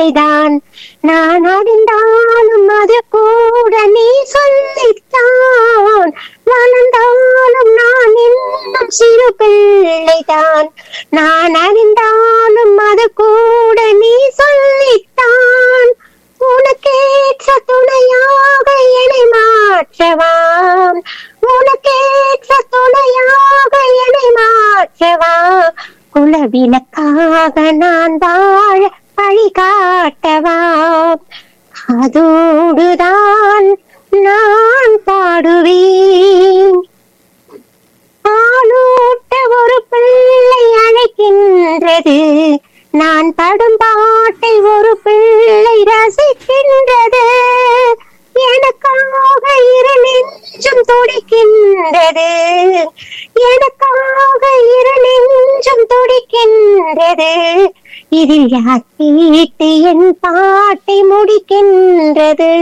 பிள்ளைதான் நான் அறிந்தாலும் அது கூட நீ சொல்லித்தான் வளர்ந்தாலும் நான் இன்னும் சிறு பிள்ளைதான் நான் அறிந்தாலும் அது கூட நீ சொல்லித்தான் உனக்கேற்ற துணையாக என்னை மாற்றவாம் உனக்கேற்ற துணையாக என்னை மாற்றவா குலவினக்காக நான் வாழ வழிகாட்டவா அதோடுதான் நான் பாடுவேன் பாலூட்ட ஒரு பிள்ளை அழைக்கின்றது நான் படும் பாட்டை ஒரு பிள்ளை ரசிக்கின்றது எனக்காக இரு நெஞ்சம் துடிக்கின்றது எனக்காக இரு நெஞ்சம் துடிக்கின்றது இதில் யார் கேட்டு என் பாட்டை முடிக்கின்றது